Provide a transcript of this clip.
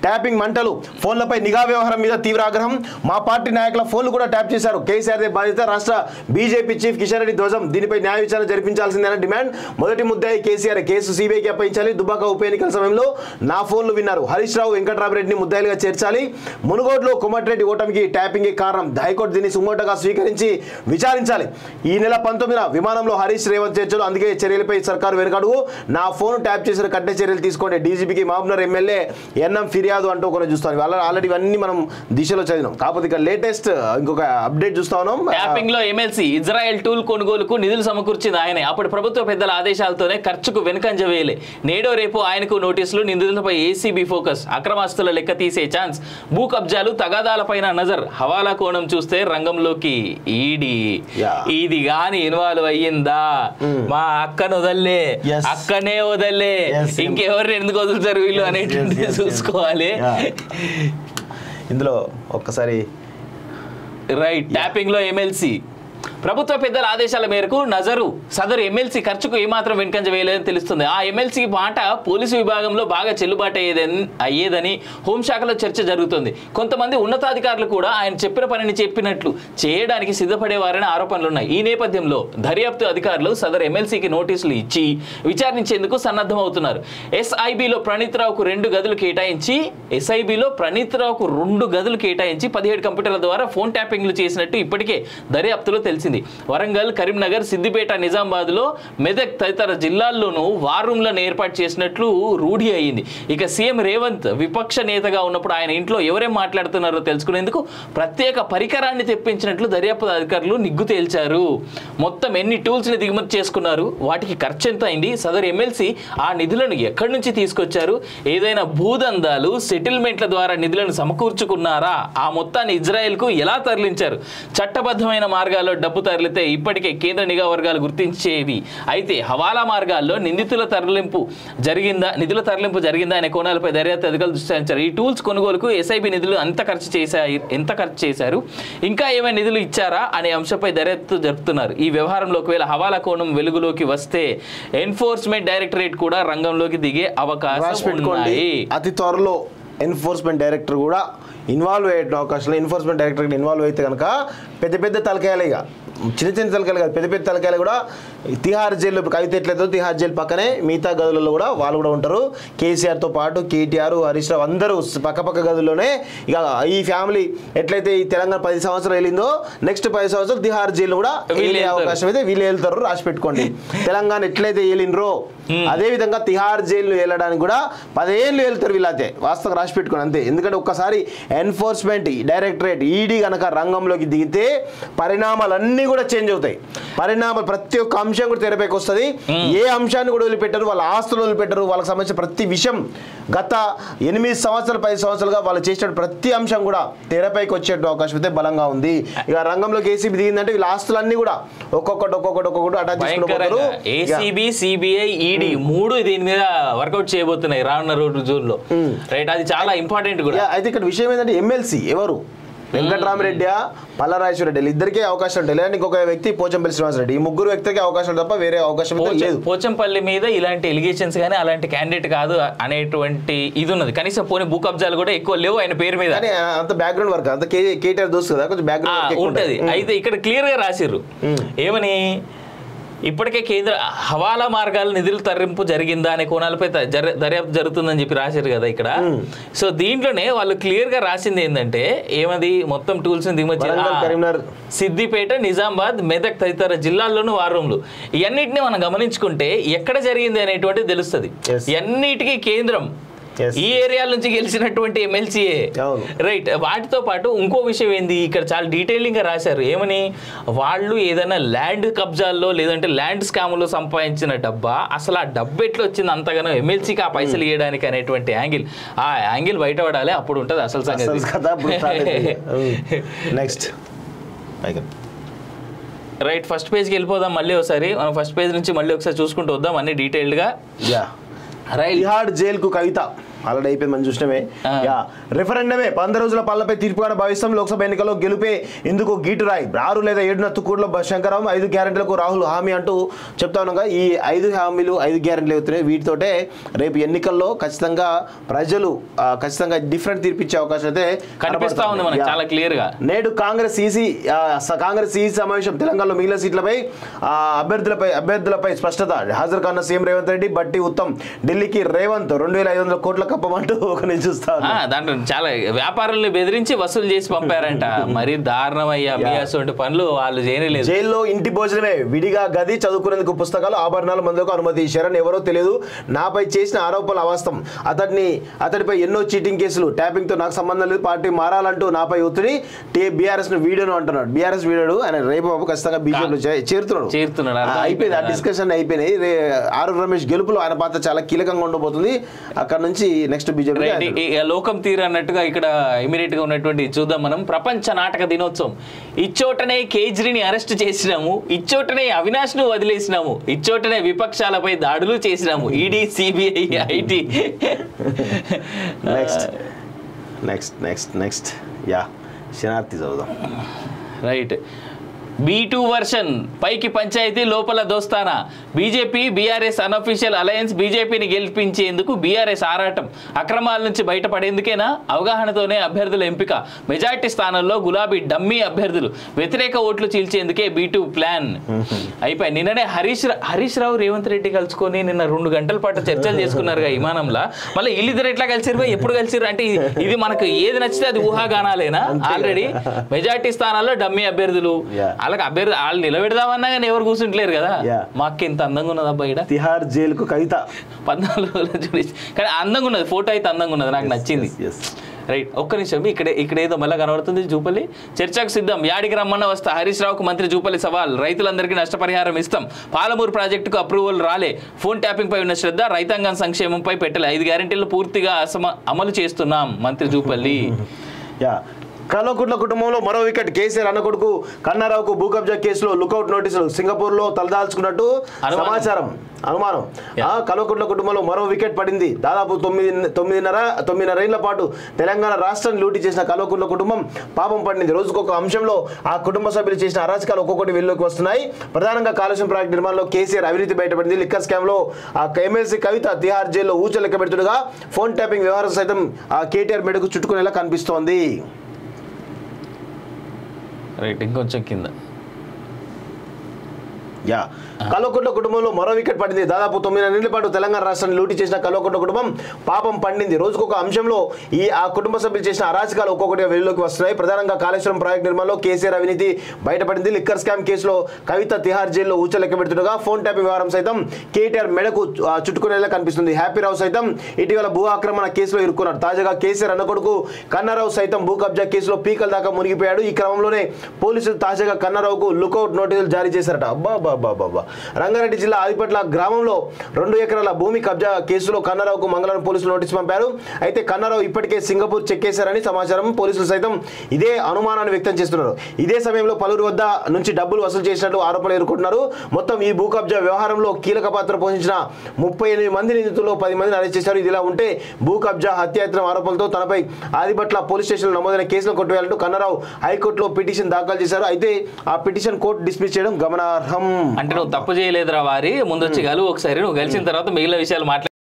Tapping మంటలు ఫోన్లపై నిఘా వ్యవహారం మీద తీవ్ర ఆగ్రహం మా పార్టీ నాయకుల ఫోన్లు కూడా ట్యాప్ చేశారు కేసీఆర్ బాధ్యత రాష్ట్ర బీజేపీ చీఫ్ కిషన్ రెడ్డి ధ్వజం దీనిపై న్యాయ విచారణ జరిపించాల్సిందేన డిమాండ్ మొదటి ముద్దాయి కేసీఆర్ కేసు సిబిఐకి అప్పగించాలి దుబ్బాక ఉప ఎన్నికల సమయంలో నా ఫోన్లు విన్నారు హరీష్ రావు వెంకట్రామరెడ్డిని ముద్దాయిలుగా చేర్చాలి మునుగోడులో కోమటిరెడ్డి ఓటమికి ట్యాపింగ్ కారణం హైకోర్టు దీన్ని సుమోటగా స్వీకరించి విచారించాలి ఈ నెల పంతొమ్మిదిన విమానంలో హరీష్ రేవంత్ చేర్చారు అందుకే చర్యలపై సర్కారు వెనుకడుగు నా ఫోన్ ట్యాప్ చేసిన కట్టే చర్యలు తీసుకోండి డీజీపీకి మహబూబ్నగర్ ఎమ్మెల్యే ఎన్ఎం ఫిర్యాదు అంటూ కొన్ని చూస్తాం వాళ్ళ ఆల్రెడీ ఇవన్నీ మనం దిశలో చదివినాం కాకపోతే ఇక లేటెస్ట్ ఇంకొక అప్డేట్ చూస్తా ఉన్నాం ట్యాపింగ్ లో ఎమ్మెల్సీ ఇజ్రాయెల్ టూల్ కొనుగోలుకు నిధులు సమకూర్చింది ఆయనే అప్పటి ప్రభుత్వ పెద్దల ఆదేశాలతోనే ఖర్చుకు వెనుకంజ వేయలే నేడో రేపు ఆయనకు నోటీసులు నిందితులపై ఏసీబీ ఫోకస్ అక్రమాస్తుల లెక్క తీసే ఛాన్స్ భూ కబ్జాలు తగాదాలపైన నజర్ హవాలా కోణం చూస్తే రంగంలోకి ఈడీ Yeah. ఇది గాని ఇన్వాల్వ్ అయ్యిందా మా అక్కను వదల్లే Yes. అక్కనే వదల్లే Yes. ఇంకెవరిని ఎందుకు వదులుతారు వీళ్ళు Yes, అనేటువంటి yes, yes, yes. చూసుకోవాలి Yeah. ఇందులో ఒక్కసారి రైట్ ట్యాపింగ్ లో ఎమ్మెల్సీ ప్రభుత్వ పెద్దల ఆదేశాల మేరకు నజరు సదరు ఎమ్మెల్సీ ఖర్చుకు ఏమాత్రం వెనుకంజ వేయలేదని తెలుస్తుంది ఆ ఎమ్మెల్సీ మాట పోలీసు విభాగంలో బాగా చెల్లుబాటు అయ్యేదని అయ్యేదని హోంశాఖలో చర్చ జరుగుతుంది కొంతమంది ఉన్నతాధికారులు కూడా ఆయన చెప్పిన పనిని చెప్పినట్లు చేయడానికి సిద్ధపడేవారని ఆరోపణలు ఉన్నాయి ఈ నేపథ్యంలో దర్యాప్తు అధికారులు సదరు ఎమ్మెల్సీకి నోటీసులు ఇచ్చి విచారించేందుకు సన్నద్ధమవుతున్నారు ఎస్ఐబిలో ప్రణీత్ రావుకు రెండు గదులు కేటాయించి ఎస్ఐబిలో ప్రణీత్ రావుకు రెండు గదులు కేటాయించి పదిహేడు కంప్యూటర్ల ద్వారా ఫోన్ ట్యాపింగ్లు చేసినట్టు ఇప్పటికే దర్యాప్తులో తెలిసింది వరంగల్ కరీంనగర్ సిద్దిపేట నిజామాబాద్లో మెదక్ తదితర జిల్లాల్లోనూ వార్ రూమ్లను ఏర్పాటు చేసినట్లు రూఢి అయింది ఇక సీఎం రేవంత్ విపక్ష నేతగా ఉన్నప్పుడు ఆయన ఇంట్లో ఎవరేం మాట్లాడుతున్నారో తెలుసుకునేందుకు ప్రత్యేక పరికరాన్ని తెప్పించినట్లు దర్యాప్తు అధికారులు నిగ్గు తేల్చారు మొత్తం ఎన్ని టూల్స్ ని దిగుమతి చేసుకున్నారు వాటికి ఖర్చు ఎంత అయింది సదరు ఎమ్మెల్సీ ఆ నిధులను ఎక్కడి నుంచి తీసుకొచ్చారు ఏదైనా భూదందాలు సెటిల్మెంట్ల ద్వారా నిధులను సమకూర్చుకున్నారా ఆ మొత్తాన్ని ఇజ్రాయెల్కు ఎలా తరలించారు చట్టబద్ధమైన మార్గాల్లో డబ్బు తరలితే ఇప్పటికే కేంద్ర నిఘా వర్గాలు గుర్తించేవి అయితే హవాలా మార్గాల్లో నిందితుల తరలింపు జరిగిందా నిధుల తరలింపు జరిగిందా అనే కోణాలపై దర్యాప్తు అధికారులు దృష్టి సారించారు ఈ టూల్స్ కొనుగోలుకు ఎస్ఐబి నిధులు ఎంత ఖర్చు చేశారు ఎంత ఖర్చు చేశారు ఇంకా ఏమైనా నిధులు ఇచ్చారా అనే అంశంపై దర్యాప్తు జరుపుతున్నారు ఈ వ్యవహారంలో ఒకవేళ హవాలా కోణం వెలుగులోకి వస్తే ఎన్ఫోర్స్మెంట్ డైరెక్టరేట్ కూడా రంగంలోకి దిగే రాసి అవకాశం పెట్టుకోండి ఉన్నాయి అతి త్వరలో ఎన్ఫోర్స్మెంట్ డైరెక్టర్ కూడా ఇన్వాల్వ్ అయ్యే అవకాశం ఎన్ఫోర్స్మెంట్ డైరెక్టర్ ఇన్వాల్వ్ అయితే కనుక పెద్ద పెద్ద తలకాయలు ఇక చిన్న చిన్న తలకాయలు కాదు పెద్ద పెద్ద తలకాయలు కూడా తిహార్ జైల్లో ఇప్పుడు కవిత ఎట్లయితే తిహార్ జైలు పక్కనే మిగతా గదులలో కూడా వాళ్ళు కూడా ఉంటారు కేసీఆర్తో పాటు కేటీఆర్ హరీష్ రావు అందరూ పక్క పక్క గదుల్లోనే ఇక ఈ ఫ్యామిలీ ఎట్లయితే ఈ తెలంగాణ పది సంవత్సరాలు వెళ్ళిందో నెక్స్ట్ పది సంవత్సరాలు తిహార్ జైలు కూడా వీళ్ళు వెళ్ళే వెళ్తారు. అవకాశం అయితే వీళ్ళు వెళ్తారు రాసి పెట్టుకోండి తెలంగాణ ఎట్లయితే వెళ్ళినరో అదే విధంగా తిహార్ జైలు వెళ్ళడానికి కూడా పదేళ్ళు వెళ్తారు వీళ్ళైతే వాస్తవం రాసి పెట్టుకోండి అంతే ఎందుకంటే ఒక్కసారి ఎన్ఫోర్స్మెంట్ డైరెక్టరేట్ ఈడీ గనక రంగంలోకి దిగితే పరిణామాలన్నీ కూడా చేంజ్ అవుతాయి పరిణామాలు ప్రతి ఒక్క అంశం కూడా తెరపైకి వస్తుంది ఏ అంశాన్ని కూడా వదిలిపెట్టరు వాళ్ళ ఆస్తులు వదిలిపెట్టరు వాళ్ళకి సంబంధించిన ప్రతి విషయం గత ఎనిమిది సంవత్సరాలు పది సంవత్సరాలుగా వాళ్ళు చేసిన ప్రతి అంశం కూడా తెరపైకి వచ్చే అవకాశం అయితే బలంగా ఉంది ఇక రంగంలోకి ఏసీబీ దిగిందంటే వీళ్ళ ఆస్తులన్నీ కూడా ఒక్కొక్కటి ఒక్కొక్కటి ఒక్కొక్కటి అటాచ్ చేసుకుంటూ పోతారు భయంకరంగా ఇక ఏసీబీ సిబిఐ ఈడీ మూడు దీని మీద వర్కౌట్ చేయబోతున్నాయి రానున్న రోజు జూన్లో రైట్ అది చాలా ఇంపార్టెంట్ కూడా యా, అయితే ఇక్కడ విషయం ఏంటంటే ఎమ్మెల్సీ ఎవరు వెంకటరామరెడ్డి పల్లరాజేశ్వర రెడ్డి ఇద్దరికే అవకాశం ఉంటాయి లేదంటే ఇంకొక వ్యక్తి పోచంపల్లి శ్రీనివాసరెడ్డి ఈ ముగ్గురు వ్యక్తికి అవకాశం తప్ప వేరే అవకాశం అయితే పోచ- లేదు పోచంపల్లి మీద ఇలాంటి ఎలిగేషన్స్ కానీ అలాంటి క్యాండిడేట్ కాదు అనేటువంటి ఇది ఉన్నది కనీసం పోనీ భూ కబ్జాలు కూడా ఎక్కువ లేవు ఆయన పేరు మీద కానీ అంత బ్యాక్గ్రౌండ్ వర్క్ అంత కే- కేటీఆర్ దోస్తు కదా కొంచెం ఆ, బ్యాక్గ్రౌండ్ ఉంటది అయితే ఇక్కడ క్లియర్ గా రాసిర్రు ఏమని ఇప్పటికే కేంద్ర హవాలా మార్గాల నిధుల తరలింపు జరిగిందా అనే కోణాలపై త- జర- దర్యాప్తు జరుగుతుందని చెప్పి రాశారు కదా ఇక్కడ సో దీంట్లోనే వాళ్ళు క్లియర్ గా రాసింది ఏంటంటే ఏమది మొత్తం టూల్స్ దిగుమతి వరంగల్, ఆ, కరీంనగర్. సిద్దిపేట నిజామాబాద్ మెదక్ తదితర జిల్లాల్లోనూ వార్ రూమ్లు ఇవన్నిటిని మనం గమనించుకుంటే ఎక్కడ జరిగింది అనేటువంటిది తెలుస్తుంది Yes. ఇవన్నిటికీ కేంద్రం Yes. ఈ ఏరియాల నుంచి గెలిచినటువంటి ఎమ్మెల్సీఏ అవును. రైట్ వాటితో పాటు ఇంకో విషయం ఏంది ఇక్కడ చాలా డీటెయిలింగ్ గా రాశారు ఏమని వాళ్ళు ఏదైనా ల్యాండ్ కబ్జాల్లో లేదంటే ల్యాండ్ స్కామ్లో సంపాదించిన డబ్బా అసలు ఆ డబ్బు ఎట్లా వచ్చింది అంతగానో ఎమ్మెల్సీకి ఆ పైసలు ఇవ్వడానికి అనేటువంటి యాంగిల్ ఆ యాంగిల్ బయటపడాలి అప్పుడు ఉంటుంది అసలు అసలు సంగతి కదా నెక్స్ట్ రైట్ ఫస్ట్ పేజ్కి వెళ్ళిపోదాం మళ్ళీ ఒకసారి మనం ఫస్ట్ పేజ్ నుంచి మళ్ళీ ఒకసారి చూసుకుంటూ వద్దాం అన్ని డీటెయిల్డ్గా యా రైట్ తిహాడ్ జైలుకు కవిత ఆల్రెడీ అయిపోయింది మనం చూసినమే ఆ. యా రెఫరెండమే వంద రోజుల పాలనపై తీర్పుగా భావిస్తాం లోక్సభ ఎన్నికల్లో గెలుపే ఇందుకు గీటు రాయి ఆరు లేదా ఏడున తుక్కూరులో శంకరరావు ఐదు గ్యారెంటీలకు రాహుల్ హామీ అంటూ చెప్తా ఉన్నాగా ఈ ఐదు హామీలు ఐదు గ్యారెంటీలు అవుతున్నాయి వీటితోటే రేపు ఎన్నికల్లో ఖచ్చితంగా ప్రజలు ఆ, ఖచ్చితంగా డిఫరెంట్ తీర్పిచ్చే అవకాశం అయితే కనిపిస్తా ఉంది మనకు యా. చాలా క్లియర్ గా నేడు కాంగ్రెస్ ఈసీ ఆ, స- కాంగ్రెస్ ఈసీ సమావేశం తెలంగాణలో మిగిలిన సీట్లపై ఆ, అభ్యర్థులపై అభ్యర్థులపై స్పష్టత హాజరు కాన్న సీఎం రేవంత్ రెడ్డి బట్టి ఉత్తమ్ ఢిల్లీకి రేవంత్ రెండు వేల ఐదు వందల కోట్ల కప్పమంటూ ఒక నేను చూస్తా ఆ, ఉన్నా. దాంట్లో చాలా వ్యాపారుల్ని బెదిరించి వసూలు చేసి పంపారంట మరి దారుణం అయ్యా మీ అటువంటి పనులు వాళ్ళు చేయలేదు జైల్లో ఇంటి భోజనమే విడిగా గది చదువుకునేందుకు పుస్తకాలు ఆభరణాలు మందులకు అనుమతి శరణ్ ఎవరో తెలియదు నాపై చేసిన ఆరోపణలు అవాస్తవం అతడిని అతడిపై ఎన్నో చీటింగ్ కేసులు ట్యాపింగ్ తో నాకు సంబంధం లేదు పార్టీ మారాలంటూ నాపై ఒత్తిడి టీ బీఆర్ఎస్ ను వీడియోను అంటున్నాడు బీఆర్ఎస్ వీడియోడు ఆయన రేపు బాబు ఖచ్చితంగా బీజేపీలో చేరుతున్నాడు చేరుతున్నాడు, ఆ, అర్థం అయిపోయింది ఆ అయిపోయింది. డిస్కషన్ అయిపోయినాయి రే- ఆరు రమేష్ గెలుపులో ఆయన పాత్ర చాలా కీలకంగా ఉండబోతుంది అక్కడ నుంచి నెక్స్ట్ బీజేపీ రైట్ ఈ- ఈ లోకం తీరు అన్నట్టుగా ఇక్కడ ఇమీడియట్ గా ఉన్నటువంటి చూద్దాం మనం ప్రపంచ నాటక దినోత్సవం ఇచ్చోటనే కేజ్రీని అరెస్ట్ చేసినాము ఇచ్చోటనే అవినాష్ ను వదిలేసినాము ఇచ్చోటనే విపక్షాలపై దాడులు చేసినాము ED CBI IT next next next next యా శనార్థి చదువుదాం రైట్ బీ టూ వర్షన్ పైకి పంచాయతీ లోపల దోస్తానా బీజేపీ బీఆర్ఎస్ అనఫీషియల్ అలయన్స్ బీజేపీని గెలిపించేందుకు బీఆర్ఎస్ ఆరాటం అక్రమాల నుంచి బయటపడేందుకేనా అవగాహనతోనే అభ్యర్థుల ఎంపిక మెజార్టీ స్థానంలో గులాబీ డమ్మీ అభ్యర్థులు వ్యతిరేక ఓట్లు చీల్చేందుకే బీ టూ ప్లాన్ అయిపోయి నిన్ననే హరీష్ రా- హరీష్ రావు రేవంత్ రెడ్డి కలుసుకొని నిన్న రెండు గంటల పాటు చర్చలు చేసుకున్నారుగా విమానంలో మళ్ళీ వీళ్ళిద్దరు ఎట్లా కలిసిరు ఎప్పుడు కలిసిరు అంటే ఇది- ఇది మనకు ఏది నచ్చితే అది ఊహాగానాలేనా ఆల్రెడీ మెజార్టీ స్థానాల్లో డమ్మీ అభ్యర్థులు Yeah. వాళ్ళకి అభ్యర్థి వాళ్ళు నిలబెడదామన్నా కానీ ఎవరు కూర్చుంటలేరు కదా Yeah. మాకు ఇంత అందంగా ఉన్నది అబ్బాయి ఈడ. తిహార్ జైలుకు కవిత పద్నాలుగు రోజులు చూడేసి కానీ అందంగా ఉన్నది ఫోటో అయితే అందంగా ఉన్నది నాకు నచ్చింది yes. రైట్ ఒక్క నిమిషం ఇక్కడ ఇక్కడ ఏదో మళ్ళీ కనబడుతుంది జూపల్లి చర్చకు సిద్ధం యాడికి రమ్మన్న వస్తా హరీష్ రావుకు మంత్రి జూపల్లి సవాల్ రైతులందరికీ నష్టపరిహారం ఇస్తాం పాలమూరు ప్రాజెక్టుకు అప్రూవల్ రాలే ఫోన్ ట్యాపింగ్ పై ఉన్న శ్రద్ధ రైతాంగం సంక్షేమంపై పెట్టలే ఐదు గ్యారెంటీలు పూర్తిగా అసమ అమలు చేస్తున్నాం మంత్రి జూపల్లి యా కల్వకుంట్ల కుటుంబంలో మరో వికెట్ కేసీఆర్ అన్న కొడుకు కన్నారావుకు భూ కబ్జా కేసులో లుకౌట్ నోటీసులు సింగపూర్ లో తలదాల్చుకున్నట్టు అనుమానం. సమాచారం అనుమానం ఆ కల్వకుంట్ల కుటుంబంలో మరో వికెట్ పడింది దాదాపు తొమ్మిది తొమ్మిదిన్నర తొమ్మిదిన్నర ఏళ్ల పాటు తెలంగాణ రాష్ట్రాన్ని లూటీ చేసిన కల్వకుంట్ల కుటుంబం పాపం పడింది రోజుకొక అంశంలో ఆ కుటుంబ సభ్యులు చేసిన అరాచకాలు ఒక్కొక్కటి వెలుగులోకి వస్తున్నాయి ప్రధానంగా కాలుష్యం ప్రాజెక్ట్ నిర్మాణంలో కేసీఆర్ అవినీతి బయటపడింది లిక్కర్ స్కామ్ లో ఆ ఎమ్మెల్సీ కవిత తిహార్ జైల్లో ఊచ లెక్క పెడుతుండగా ఫోన్ ట్యాపింగ్ వ్యవహారం సైతం ఆ కేటీఆర్ మెడకు చుట్టుకునేలా కనిపిస్తోంది రైట్ ఇంకొంచెం కింద యా కల్వకుంట్ల కుటుంబంలో మరో వికెట్ పడింది దాదాపు తొమ్మిది నెలల పాటు తెలంగాణ రాష్ట్రాన్ని లూటీ చేసిన కల్వకుంట్ల కుటుంబం పాపం పండింది రోజుకొక అంశంలో ఈ ఆ కుటుంబ సభ్యులు చేసిన అరాచకాలు ఒక్కొక్కటిగా వెలుగులోకి వస్తున్నాయి ప్రధానంగా కాళేశ్వరం ప్రాజెక్ట్ నిర్మాణంలో కేసీఆర్ అవినీతి బయటపడింది లిక్కర్ స్కామ్ కేసులో కవిత తిహార్ జైల్లో ఊచ లెక్క పెడుతుండగా ఫోన్ ట్యాపింగ్ వ్యవహారం సైతం కేటీఆర్ మెడకు ఆ, చుట్టుకునేలా కనిపిస్తుంది హ్యాపీరావు సైతం ఇటీవల భూ ఆక్రమణ కేసులో ఇరుక్కున్నాడు తాజాగా కేసీఆర్ అన్న కొడుకు కన్నారావు సైతం భూ కబ్జా కేసులో పీకల దాకా మునిగిపోయాడు ఈ క్రమంలోనే పోలీసులు తాజాగా కన్నారావుకు లుకౌట్ నోటీసులు జారీ చేశారట అబ్బా బాబా బాబా రంగారెడ్డి జిల్లా ఆదిపట్ల గ్రామంలో రెండు ఎకరాల భూమి కబ్జా కేసులో కన్నారావుకు మంగళవారం పోలీసులు నోటీసు పంపారు అయితే కన్నారావు ఇప్పటికే సింగపూర్ చెక్కేశారని సమాచారం పోలీసులు సైతం ఇదే అనుమానాన్ని వ్యక్తం చేస్తున్నారు ఇదే సమయంలో పలువురి వద్ద నుంచి డబ్బులు వసూలు చేసినట్లు ఆరోపణలు ఎదుర్కొంటున్నారు మొత్తం ఈ భూ కబ్జా వ్యవహారంలో కీలక పాత్ర పోషించిన ముప్పై ఎనిమిది మంది నిందితుల్లో పది మందిని అరెస్ట్ చేశారు ఇదిలా ఉంటే భూ కబ్జా హత్యాయత్నం ఆరోపణలతో తనపై ఆదిపట్ల పోలీస్ స్టేషన్లో నమోదైన కేసును కొట్టివేయాలంటూ కన్నారావు హైకోర్టులో పిటిషన్ దాఖలు చేశారు అయితే ఆ పిటిషన్ కోర్టు డిస్మిస్ చేయడం గమనార్హం అంటే నువ్వు తప్పు చేయలేదురా వారి ముందు వచ్చి కలువు ఒకసారి నువ్వు కలిసిన తర్వాత మిగిలిన విషయాలు మాట్లాడు